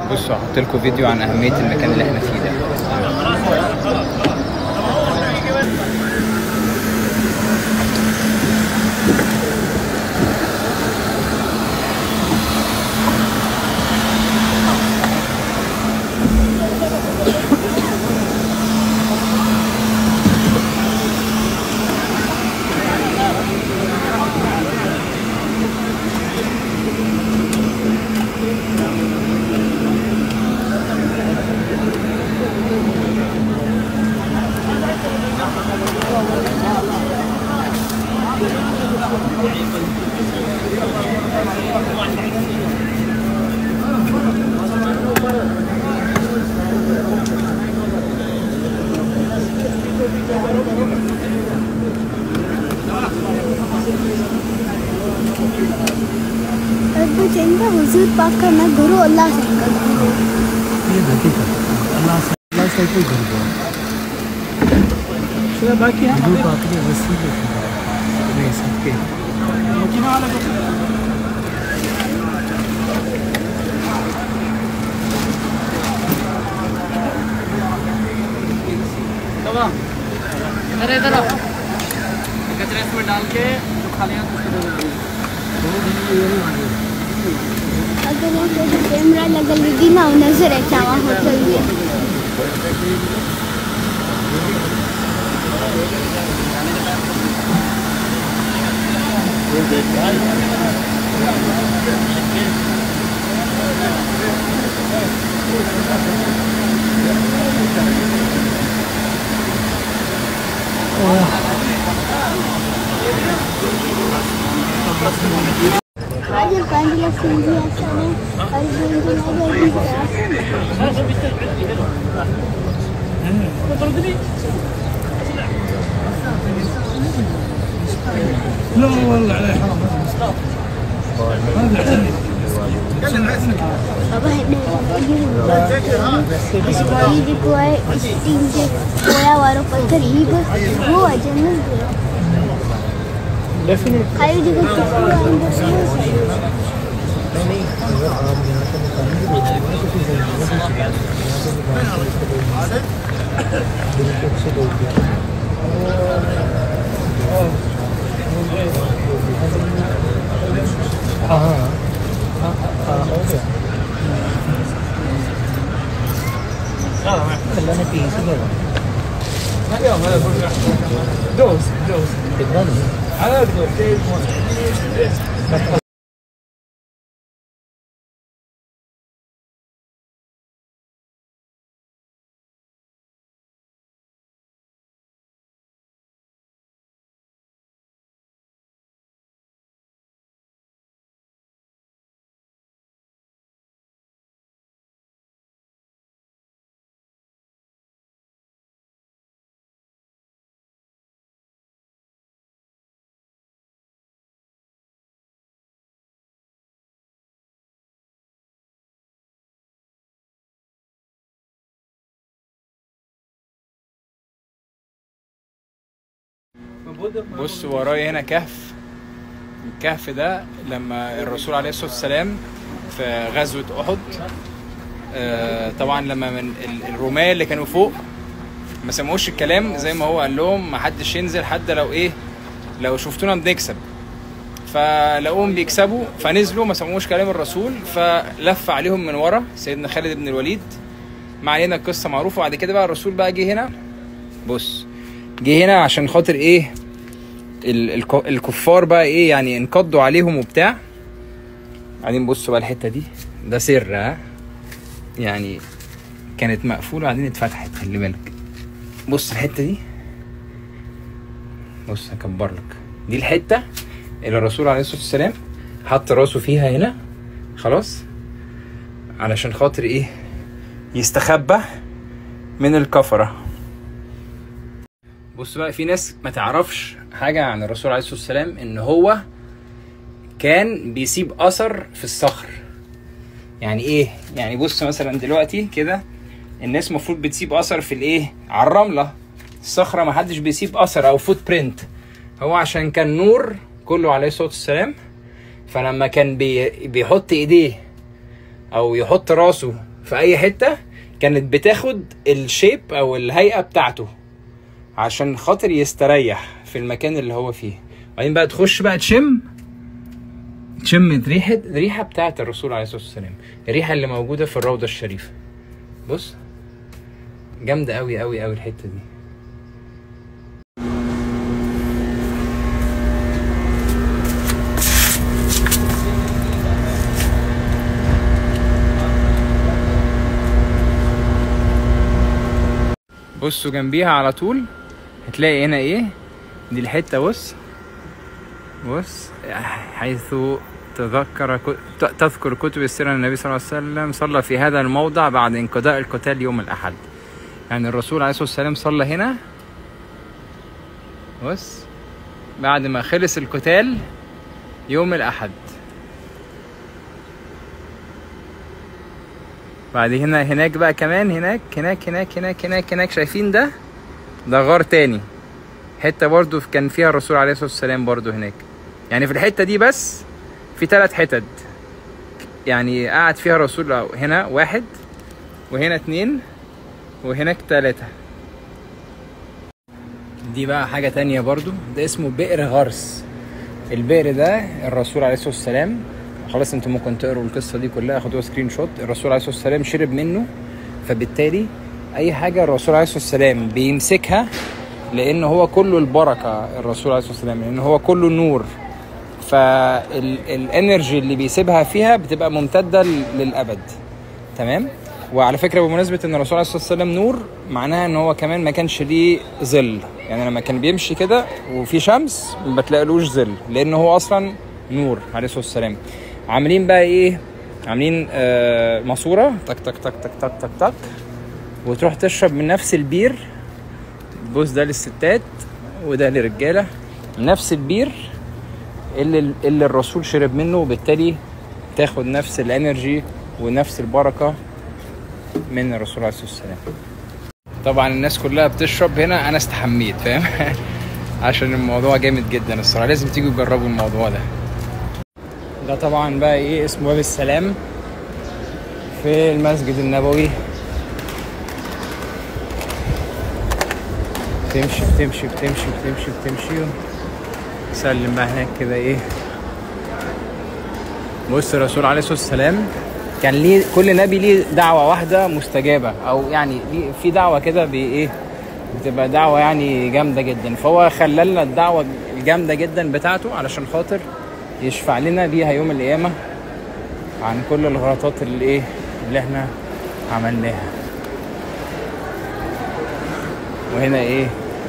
بصوا هحط لكم فيديو عن اهميه المكان اللي احنا فيه ده अद्भुत चंदा हुजूर पाक का ना गुरु अल्लाह से करो ये हकीकत अल्लाह से अल्लाह से कोई गुरु شوية باقي ها गुरु पाक के वसीले से नहीं सबके ماكينة على بكرة तमाम अरे इधर आओ कचरे इसमें डाल के जो खालियाँ तो उसको दे दो अगर ये कैमरा लगा लगी ना नजर है चावा होटल में आज पाँच लाख सिंधी आसान है और जो لا والله عليه حرام अब इसमाइल को है इस टीम के थोड़ा वारो पत्थर ही बस वो है जन्नत डेफिनेट खाली जगह तो पूरा अंदर से हो सकता है। नहीं अगर आप यहाँ से निकालेंगे तो किसी जगह से यहाँ से निकाल के दिल के अच्छे लोग हाँ हाँ हाँ हाँ हो गया अल्लाह ने पीस ही गया دوز دوز कितना नहीं على دوز بص ورايا هنا كهف الكهف ده لما الرسول عليه الصلاه والسلام في غزوه احد آه، طبعا لما من ال- الرماة اللي كانوا فوق ما سمعوش الكلام زي ما هو قال لهم ما حدش ينزل حتى لو ايه لو شفتونا بنكسب فلقوهم بيكسبوا فنزلوا ما سمعوش كلام الرسول فلف عليهم من ورا سيدنا خالد بن الوليد ما علينا القصه معروفه وبعد كده بقى الرسول بقى جه هنا بص جه هنا عشان خاطر ايه ال- الك- الكفار بقى ايه يعني انقضوا عليهم وبتاع بعدين بصوا بقى الحته دي ده سر ها يعني كانت مقفوله بعدين اتفتحت خلي بالك بص الحته دي بص هكبر لك دي الحته اللي الرسول عليه الصلاه والسلام حط راسه فيها هنا خلاص علشان خاطر ايه يستخبى من الكفره بص بقى في ناس ما تعرفش حاجة عن الرسول عليه الصلاة والسلام ان هو كان بيسيب اثر في الصخر يعني ايه يعني بص مثلا دلوقتي كده الناس المفروض بتسيب اثر في الايه على الرملة الصخرة ما حدش بيسيب اثر او فوت برينت هو عشان كان نور كله عليه الصلاة والسلام فلما كان بي بيحط ايديه او يحط راسه في اي حته كانت بتاخد الشيب او الهيئه بتاعته عشان خاطر يستريح في المكان اللي هو فيه بعدين بقى تخش بقى تشم تشم ريحه الريحه بتاعت الرسول عليه الصلاه والسلام الريحه اللي موجوده في الروضه الشريفه بص جامده قوي قوي قوي الحته دي بصوا جنبيها على طول هتلاقي هنا ايه دي الحته بص بص حيث تذكر ك- ت- تذكر كتب السيرة أن النبي صلى الله عليه وسلم صلى في هذا الموضع بعد انقضاء القتال يوم الأحد يعني الرسول عليه الصلاة والسلام صلى هنا بص بعد ما خلص القتال يوم الأحد بعد هنا هناك بقى كمان هناك هناك هناك هناك هناك هناك شايفين ده ده غار تاني حته برضو كان فيها الرسول عليه الصلاه والسلام برضو هناك يعني في الحته دي بس في ثلاث حتت يعني قعد فيها الرسول هنا واحد وهنا اتنين وهناك تلاتة دي بقى حاجة تانية برضو ده اسمه بئر غرس البئر ده الرسول عليه الصلاة والسلام خلاص انتوا ممكن تقروا القصة دي كلها خدوها سكرين شوت الرسول عليه الصلاة والسلام شرب منه فبالتالي اي حاجة الرسول عليه الصلاة والسلام بيمسكها لان هو كله البركة الرسول عليه الصلاة والسلام لان هو كله نور فالانرجي اللي بيسيبها فيها بتبقى ممتدة للابد تمام وعلى فكره بمناسبه ان الرسول عليه الصلاه والسلام نور معناها ان هو كمان ما كانش ليه ظل يعني لما كان بيمشي كده وفي شمس ما بتلاقيلوش ظل لان هو اصلا نور عليه الصلاه والسلام عاملين بقى ايه عاملين آه ماسوره تك تك تك تك تك تك تك وتروح تشرب من نفس البير بص ده للستات وده للرجاله نفس البير اللي اللي الرسول شرب منه وبالتالي تاخد نفس الانرجي ونفس البركه من الرسول عليه الصلاه والسلام طبعا الناس كلها بتشرب هنا انا استحميت فاهم عشان الموضوع جامد جدا الصراحه لازم تيجوا تجربوا الموضوع ده ده طبعا بقى ايه اسمه باب السلام في المسجد النبوي تمشي بتمشي بتمشي بتمشي بتمشي سلم بقى هناك كده ايه بص الرسول عليه الصلاه والسلام كان ليه كل نبي ليه دعوه واحده مستجابه او يعني ليه في دعوه كده بي ايه بتبقى دعوه يعني جامده جدا فهو خلى لنا الدعوه الجامده جدا بتاعته علشان خاطر يشفع لنا بيها يوم القيامه عن كل الغلطات اللي ايه اللي احنا عملناها وهنا ايه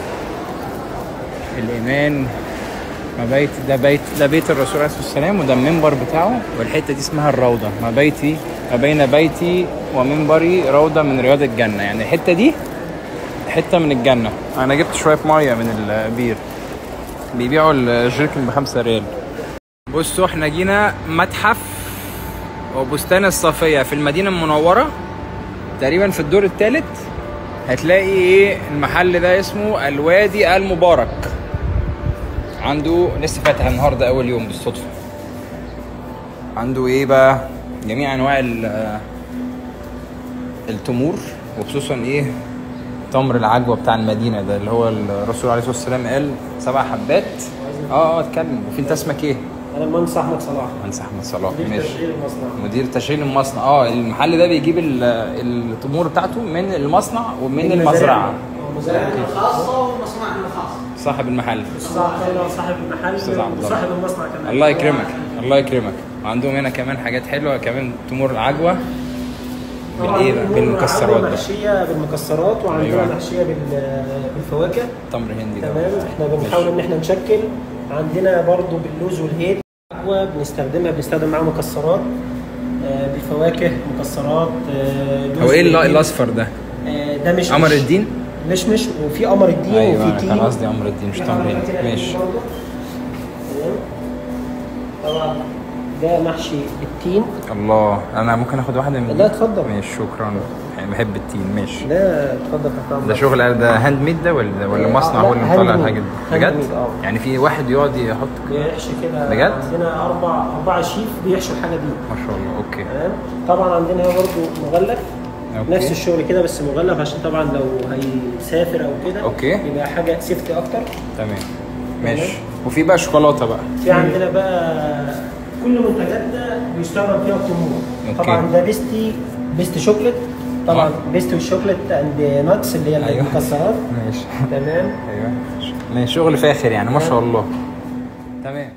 الايمان ما بيت ده بيت ده بيت الرسول عليه الصلاه والسلام وده المنبر بتاعه والحته دي اسمها الروضه ما بيتي ما بين بيتي ومنبري روضه من رياض الجنه يعني الحته دي حته من الجنه انا جبت شويه ميه من البير بيبيعوا الجيركن بخمسة ريال بصوا احنا جينا متحف وبستان الصافيه في المدينه المنوره تقريبا في الدور الثالث هتلاقي ايه المحل ده اسمه الوادي المبارك عنده لسه فاتح النهارده اول يوم بالصدفه عنده ايه بقى جميع انواع ال- التمور وخصوصا ايه تمر العجوه بتاع المدينه ده اللي هو الرسول عليه الصلاه والسلام قال سبع حبات اه اه اتكلم وفي انت اسمك ايه؟ انا المهندس احمد صلاح مهندس احمد صلاح مدير ماشي تشغيل المصنع مدير تشغيل المصنع اه المحل ده بيجيب ال- التمور بتاعته من المصنع ومن المزرعه مزارعنا الخاصه ومصنعنا الخاص صاحب المحل صاحب المحل أستاذ عبد الله. وصاحب المصنع كمان الله يكرمك الله يكرمك وعندهم هنا كمان حاجات حلوه كمان تمور العجوه بالايه بقى بالمكسرات بقى محشيه بالمكسرات وعندنا أيوة. أيوة. محشيه بال- بالفواكه تمر هندي ده تمام احنا بنحاول ان احنا نشكل عندنا برضو باللوز والهيل قهوه بنستخدمها بنستخدم معاها مكسرات آه، بالفواكه مكسرات آه، لوز هو ايه الل- والهيل. الاصفر ده؟ آه، ده مش قمر الدين؟ مشمش وفي قمر الدين ايوه وفي أنا تين كان قصدي قمر الدين مش في تمر قمر هندي الدين ماشي برضو. تمام طبعا ده محشي التين الله انا ممكن اخد واحده من لا، دي؟ اتفضل. ماشي شكرا يعني بحب التين ماشي ده اتفضل تحت ده امرك شغل ده هاند ميد ده ولا ولا آه، مصنع لا، هو اللي هاند مطلع ميد. الحاجه دي هاند بجد ميد، اه. يعني في واحد يقعد يحط كده؟ بيحشي كده بجد؟ عندنا اربع اربع شيف بيحشوا الحاجه دي ما شاء الله اوكي تمام طبعا عندنا هنا برضو مغلف أوكي. نفس الشغل كده بس مغلف عشان طبعا لو هيسافر او كده أوكي. يبقى حاجه سيفتي اكتر تمام ماشي وفي بقى شوكولاته بقى في عندنا بقى كل منتجاتنا بيستخدم فيها التمور أوكي. طبعا ده بيستي بيست شوكليت طبعا آه. بيست والشوكليت اند ناتس اللي هي أيوه. المكسرات ماشي تمام ايوه ماشي شغل فاخر يعني ما شاء الله تمام